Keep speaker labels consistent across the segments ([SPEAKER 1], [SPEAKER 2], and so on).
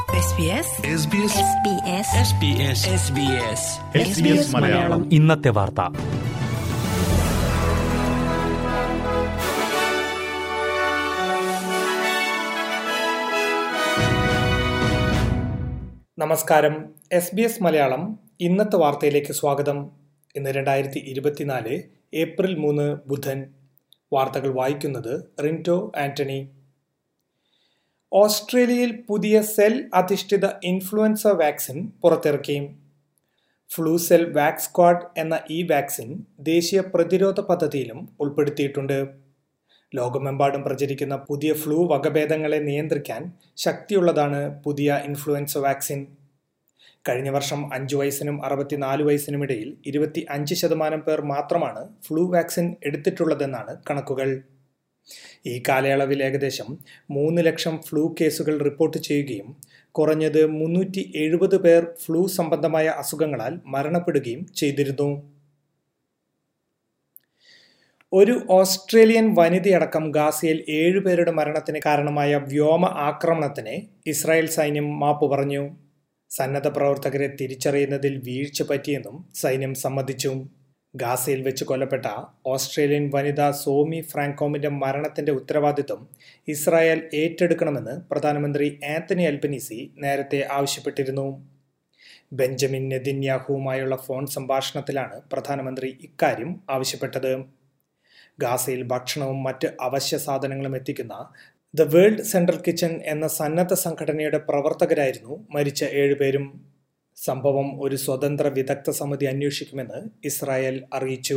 [SPEAKER 1] SBS
[SPEAKER 2] Malayalam
[SPEAKER 3] ഇന്നത്തെ വാർത്ത
[SPEAKER 4] നമസ്കാരം എസ് ബി എസ് മലയാളം ഇന്നത്തെ വാർത്തയിലേക്ക് സ്വാഗതം ഇന്ന് രണ്ടായിരത്തി ഇരുപത്തിനാല് ഏപ്രിൽ മൂന്ന് ബുധൻ വാർത്തകൾ വായിക്കുന്നത് റിൻറ്റോ ആന്റണി ഓസ്ട്രേലിയയിൽ പുതിയ സെൽ അധിഷ്ഠിത ഇൻഫ്ലുവൻസ വാക്സിൻ പുറത്തിറക്കി ഫ്ലൂ സെൽ വാക്സ് സ്ക്വാഡ് എന്ന ഈ വാക്സിൻ ദേശീയ പ്രതിരോധ പദ്ധതിയിലും ഉൾപ്പെടുത്തിയിട്ടുണ്ട് ലോകമെമ്പാടും പ്രചരിക്കുന്ന പുതിയ ഫ്ലൂ വകഭേദങ്ങളെ നിയന്ത്രിക്കാൻ ശക്തിയുള്ളതാണ് പുതിയ ഇൻഫ്ലുവൻസ വാക്സിൻ കഴിഞ്ഞ വർഷം അഞ്ചു വയസ്സിനും അറുപത്തിനാല് വയസ്സിനും ഇടയിൽ ഇരുപത്തി അഞ്ച് ശതമാനം പേർ മാത്രമാണ് ഫ്ലൂ വാക്സിൻ എടുത്തിട്ടുള്ളതെന്നാണ് കണക്കുകൾ ഈ കാലയളവിൽ ഏകദേശം മൂന്ന് ലക്ഷം ഫ്ലൂ കേസുകൾ റിപ്പോർട്ട് ചെയ്യുകയും കുറഞ്ഞത് മുന്നൂറ്റി എഴുപത് പേർ ഫ്ലൂ സംബന്ധമായ അസുഖങ്ങളാൽ മരണപ്പെടുകയും ചെയ്തിരുന്നു ഒരു ഓസ്ട്രേലിയൻ വനിതയടക്കം ഗാസയിൽ ഏഴുപേരുടെ മരണത്തിന് കാരണമായ വ്യോമ ആക്രമണത്തിന് ഇസ്രായേൽ സൈന്യം മാപ്പ് പറഞ്ഞു സന്നദ്ധ പ്രവർത്തകരെ തിരിച്ചറിയുന്നതിൽ വീഴ്ച പറ്റിയെന്നും സൈന്യം സമ്മതിച്ചു ഗാസയിൽ വെച്ച് കൊല്ലപ്പെട്ട ഓസ്ട്രേലിയൻ വനിത സോമി ഫ്രാങ്കോമിന്റെ മരണത്തിന്റെ ഉത്തരവാദിത്വം ഇസ്രായേൽ ഏറ്റെടുക്കണമെന്ന് പ്രധാനമന്ത്രി ആന്റണി അൽബനീസി നേരത്തെ ആവശ്യപ്പെട്ടിരുന്നു ബെഞ്ചമിൻ നെതിന്യാഹുവുമായുള്ള ഫോൺ സംഭാഷണത്തിലാണ് പ്രധാനമന്ത്രി ഇക്കാര്യം ആവശ്യപ്പെട്ടത് ഗാസയിൽ ഭക്ഷണവും മറ്റ് അവശ്യ സാധനങ്ങളും എത്തിക്കുന്ന ദ വേൾഡ് സെൻട്രൽ കിച്ചൺ എന്ന സന്നദ്ധ സംഘടനയുടെ പ്രവർത്തകരായിരുന്നു മരിച്ച ഏഴുപേരും സംഭവം ഒരു സ്വതന്ത്ര വിദഗ്ധ സമിതി അന്വേഷിക്കുമെന്ന് ഇസ്രായേൽ അറിയിച്ചു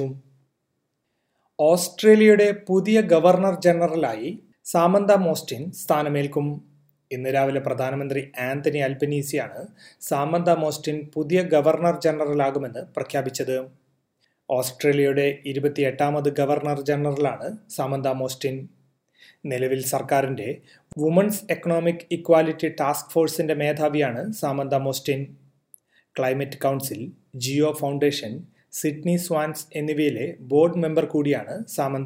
[SPEAKER 4] ഓസ്ട്രേലിയയുടെ പുതിയ ഗവർണർ ജനറലായി സാമന്ത മോസ്റ്റിൻ സ്ഥാനമേൽക്കും ഇന്ന് രാവിലെ പ്രധാനമന്ത്രി ആന്റണി അൽബനീസിയാണ് സാമന്ത മോസ്റ്റിൻ പുതിയ ഗവർണർ ജനറലാകുമെന്ന് പ്രഖ്യാപിച്ചത് ഓസ്ട്രേലിയയുടെ ഇരുപത്തിയെട്ടാമത് ഗവർണർ ജനറലാണ് സാമന്ത മോസ്റ്റിൻ നിലവിൽ സർക്കാരിന്റെ വുമൺസ് എക്കണോമിക് ഇക്വാലിറ്റി ടാസ്ക് ഫോഴ്സിന്റെ മേധാവിയാണ് Samantha Mostyn climate council Geo foundation Sydney Swans എന്നിവയിലെ ബോർഡ് മെമ്പർ കൂടിയാണ് സാമന്ത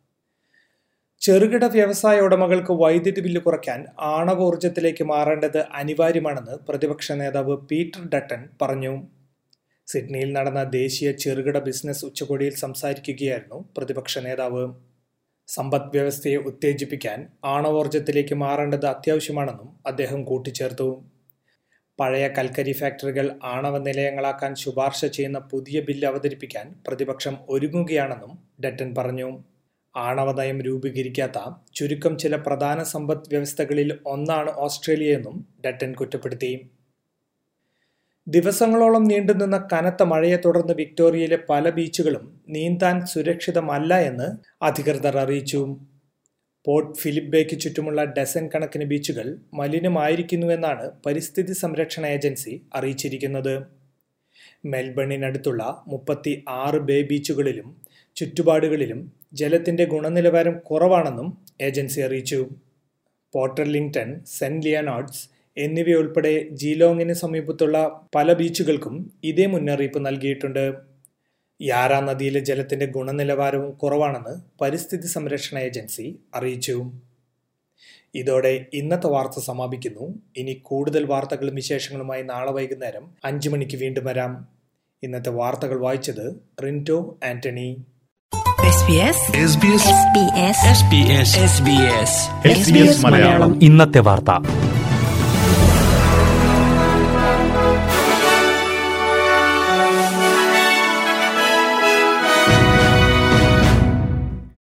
[SPEAKER 4] ചെറുകിട വ്യവസായ ഉടമകൾക്ക് വൈദ്യുതി ബില്ല് കുറയ്ക്കാൻ ആണവോർജ്ജത്തിലേക്ക് മാറേണ്ടത് അനിവാര്യമാണെന്ന് പ്രതിപക്ഷ നേതാവ് പീറ്റർ ഡട്ടൺ പറഞ്ഞു സിഡ്നിയിൽ നടന്ന ദേശീയ ചെറുകിട ബിസിനസ് ഉച്ചകോടിയിൽ സംസാരിക്കുകയായിരുന്നു പ്രതിപക്ഷ നേതാവ് സമ്പദ് വ്യവസ്ഥയെ ഉത്തേജിപ്പിക്കാൻ ആണവോർജ്ജത്തിലേക്ക് മാറേണ്ടത് അത്യാവശ്യമാണെന്നും അദ്ദേഹം കൂട്ടിച്ചേർത്തു പഴയ കൽക്കരി ഫാക്ടറികൾ ആണവ നിലയങ്ങളാക്കാൻ ശുപാർശ ചെയ്യുന്ന പുതിയ ബില്ല് അവതരിപ്പിക്കാൻ പ്രതിപക്ഷം ഒരുങ്ങുകയാണെന്നും ഡട്ടൻ പറഞ്ഞു ആണവ നയം രൂപീകരിക്കാത്ത ചുരുക്കം ചില പ്രധാന സമ്പദ് വ്യവസ്ഥകളിൽ ഒന്നാണ് ഓസ്ട്രേലിയയെന്നും ഡട്ടൻ കുറ്റപ്പെടുത്തി ദിവസങ്ങളോളം നീണ്ടുനിന്ന കനത്ത മഴയെ തുടർന്ന് വിക്ടോറിയയിലെ പല ബീച്ചുകളും നീന്താൻ സുരക്ഷിതമല്ല എന്ന് അധികൃതർ അറിയിച്ചു പോർട്ട് ഫിലിപ്പ് ബേക്ക് ചുറ്റുമുള്ള ഡസൻ കണക്കിന് ബീച്ചുകൾ മലിനമായിരിക്കുന്നുവെന്നാണ് പരിസ്ഥിതി സംരക്ഷണ ഏജൻസി അറിയിച്ചിരിക്കുന്നത് മെൽബണിനടുത്തുള്ള മുപ്പത്തി ആറ് ബേ ബീച്ചുകളിലും ചുറ്റുപാടുകളിലും ജലത്തിന്റെ ഗുണനിലവാരം കുറവാണെന്നും ഏജൻസി അറിയിച്ചു പോർട്ടർലിംഗ്ടൺ സെന്റ് ലിയനാർഡ്സ് എന്നിവയുൾപ്പെടെ ജീലോങ്ങിന് സമീപത്തുള്ള പല ബീച്ചുകൾക്കും ഇതേ മുന്നറിയിപ്പ് നൽകിയിട്ടുണ്ട് യാര നദിയിലെ ജലത്തിന്റെ ഗുണനിലവാരവും കുറവാണെന്ന് പരിസ്ഥിതി സംരക്ഷണ ഏജൻസി അറിയിച്ചു ഇതോടെ ഇന്നത്തെ വാർത്ത സമാപിക്കുന്നു ഇനി കൂടുതൽ വാർത്തകളും വിശേഷങ്ങളുമായി നാളെ വൈകുന്നേരം അഞ്ചു മണിക്ക് വീണ്ടും വരാം ഇന്നത്തെ വാർത്തകൾ വായിച്ചത് റിൻറ്റോ ആന്റണി
[SPEAKER 2] SBS
[SPEAKER 3] ഇന്നത്തെ വാർത്ത